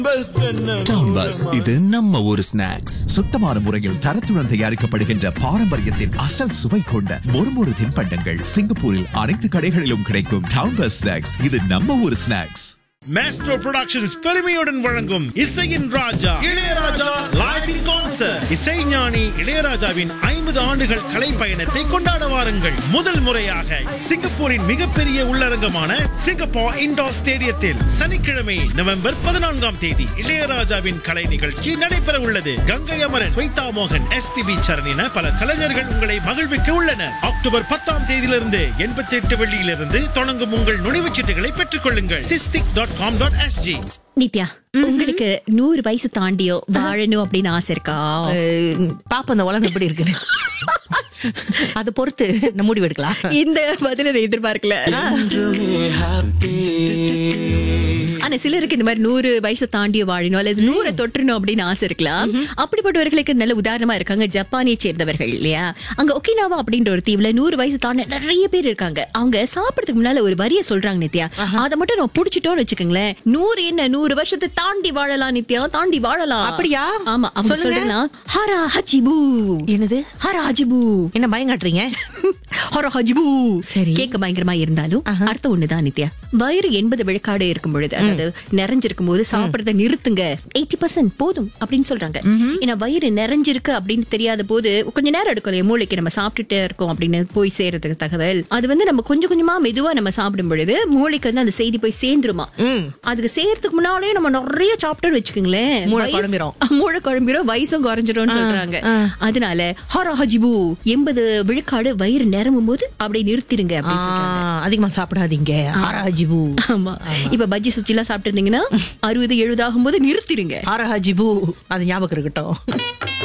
Town bus இது நம்ம ஊர் ஸ்நாக்ஸ் சுத்தமான முறையில் தரத்துடன் தயாரிக்கப்படுகின்ற பாரம்பரியத்தின் அசல் சுவை கொண்ட மொறுமொறு தின்பண்டங்கள் சிங்கப்பூரில் அனைத்து கடைகளிலும் கிடைக்கும் டவுன் பஸ் ஸ்நாக்ஸ் இது நம்ம ஊர் ஸ்நாக்ஸ் மேஸ்ட்ரோ புரொடக்ஷன்ஸ் பெருமையுடன் வழங்கும் இசையின் Raja Ilaiyaraaja live in concert Isaignani இளையராஜாவின் ஐம்பது ஆண்டுகள் கலை பயணத்தை கொண்டாட வாருங்கள் முதல் முறையாக சிங்கப்பூரின் மிகப்பெரிய உள்ளரங்கமான சிங்கப்பூர் இண்டோர் ஸ்டேடியத்தில் சனிக்கிழமை நவம்பர் பதினான்காம் தேதி இளையராஜாவின் கலை நிகழ்ச்சி நடைபெற உள்ளது கங்கை அமரன் ஸ்வைதா மோகன் எஸ்பிபி சரண் என பல கலைஞர்கள் உங்களை மகிழ்விக்க உள்ளனர் அக்டோபர் பத்தாம் தேதியிலிருந்து எண்பத்தி எட்டு வெள்ளியிலிருந்து தொடங்கும் உங்கள் நுழைவுச் சீட்டுகளை பெற்றுக் கொள்ளுங்கள் சிஸ்திக் dot com dot SG Nithya உங்களுக்கு நூறு வயசு தாண்டியோ வாழணும் அப்படின்னு ஆசை இருக்கா அஹ், பாப்போம் இந்த உலகம் எப்படி இருக்கு அதை பொறுத்து நம்ம முடிவு எடுக்கலாம் இந்த பதில நான் எதிர்பார்க்கல ஆனா சிலருக்கு இந்த மாதிரி நூறு வயசு தாண்டியோ வாழணும் அல்லது நூறை தொற்றணும் அப்படின்னு ஆசை இருக்கலாம் அப்படிப்பட்டவர்களுக்கு நல்ல உதாரணமா இருக்காங்க ஜப்பானியை சேர்ந்தவர்கள் இல்லையா அங்க ஒக்கினாவா அப்படின்ற ஒரு தீவுல நூறு வயசு தாண்டி நிறைய பேர் இருக்காங்க அவங்க சாப்பிடறதுக்கு முன்னால ஒரு வரிய சொல்றாங்க நித்யா அதை மட்டும் நம்ம புடிச்சிட்டோம்னு வச்சுக்கோங்களேன் நூறு என்ன நூறு வருஷத்தை தாண்டி வாழலாம் நித்யா தாண்டி வாழலாம் அப்படியா? ஆமா அவங்க சொல்லுங்க. சொல்றேன்னா ஹரா ஹஜிபு என்னது ஹரா ஹஜிபு என்ன பயம் காட்டுறீங்க ஹரா ஹஜிபு சரி. கேட்க பயங்கரமா இருந்தாலும் அர்த்தம் ஒண்ணுதான் நித்யா வயிறு எண்பது விழுக்காடு இருக்கும் பொழுது அதாவது நிறைஞ்சிருக்கும் போது சாப்பிடறத நிறுத்துங்க எயிட்டி பர்சன்ட் போதும் அப்படின்னு சொல்றாங்க ஏன்னா வயிறு நிறைஞ்சிருக்கு அப்படின்னு தெரியாத போது கொஞ்ச நேரம் எடுக்கும் இல்லையா மூளைக்கு நம்ம சாப்பிட்டுட்டே இருக்கோம் அப்படின்னு போய் சேர்றதுக்கு தகவல் அது வந்து நம்ம கொஞ்சம் கொஞ்சமா மெதுவா நம்ம சாப்பிடும் பொழுது மூளைக்கு வந்து அந்த செய்தி போய் சேர்ந்துருமா அதுக்கு சேர்றதுக்கு முன்னாலே நம்ம நிறைய சாப்பிட்டோம்னு வச்சுக்கோங்களேன் மூளை வயசு- குழம்பிரும். மூளை குழம்பிரும் வயசும் குறைஞ்சிரும்னு சொல்றாங்க அதனால ஹரா ஹஜிபு எண்பது விழுக்காடு வயிறு நிரம்பும் போது அப்படியே நிறுத்திடுங்க அப்படின்னு சொல்றாங்க ஆஹ், அதிகமா சாப்பிடாதீங்க ஆராஜிபு ஆமா இப்ப பஜ்ஜி சுத்தி எல்லாம் சாப்பிட்டு இருந்தீங்கன்னா அறுபது எழுபது ஆகும்போது நிறுத்திடுங்க ஆராஜிபு அது ஞாபகம் இருக்கட்டும்